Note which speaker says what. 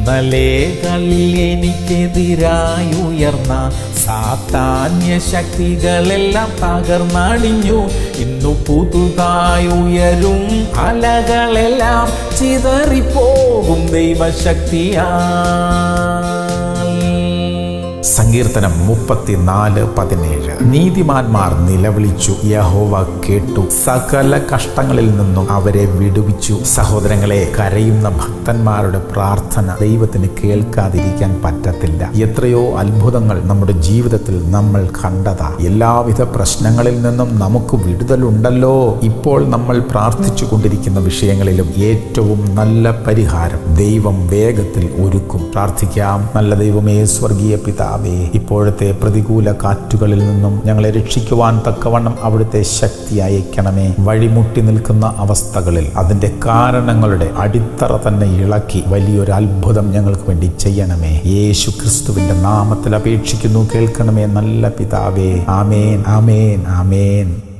Speaker 1: ഇന്നലെകളിൽ എനിക്കെതിരായി ഉയർന്ന സാത്താന്യ ശക്തികളെല്ലാം തകർന്നടിഞ്ഞു ഇന്നു പുതുതായി ഉയരും അലകളെല്ലാം ചിതറിപ്പോകും ദൈവശക്തിയാൽ സങ്കീർത്തനം മുപ്പത്തിനാല് പതിനേഴ് നീതിമാന്മാർ നിലവിളിച്ചു യഹോവ കേട്ടു സകല കഷ്ടങ്ങളിൽ നിന്നും അവരെ വിടുവിച്ചു സഹോദരങ്ങളെ കരയുന്ന ഭക്തന്മാരുടെ പ്രാർത്ഥന ദൈവത്തിന് കേൾക്കാതിരിക്കാൻ പറ്റത്തില്ല എത്രയോ അത്ഭുതങ്ങൾ നമ്മുടെ ജീവിതത്തിൽ നമ്മൾ കണ്ടതാ എല്ലാവിധ പ്രശ്നങ്ങളിൽ നിന്നും നമുക്ക് വിടുതലുണ്ടല്ലോ ഇപ്പോൾ നമ്മൾ പ്രാർത്ഥിച്ചു കൊണ്ടിരിക്കുന്ന വിഷയങ്ങളിലും ഏറ്റവും നല്ല പരിഹാരം ദൈവം വേഗത്തിൽ ഒരുക്കും പ്രാർത്ഥിക്കാം നല്ല ദൈവമേ സ്വർഗീയ പിതാവേ ഇപ്പോഴത്തെ പ്രതികൂല കാറ്റുകളിൽ നിന്നും ഞങ്ങളെ രക്ഷിക്കുവാൻ തക്കവണ്ണം അവിടുത്തെ ശക്തി അയക്കണമേ വഴിമുട്ടി നിൽക്കുന്ന അവസ്ഥകളിൽ അതിന്റെ കാരണങ്ങളുടെ അടിത്തറ തന്നെ ഇളക്കി വലിയൊരു അത്ഭുതം ഞങ്ങൾക്ക് വേണ്ടി ചെയ്യണമേ യേശു ക്രിസ്തുവിന്റെ നാമത്തിൽ അപേക്ഷിക്കുന്നു കേൾക്കണമേ നല്ല പിതാവേ ആമേൻ ആമേൻ ആമേൻ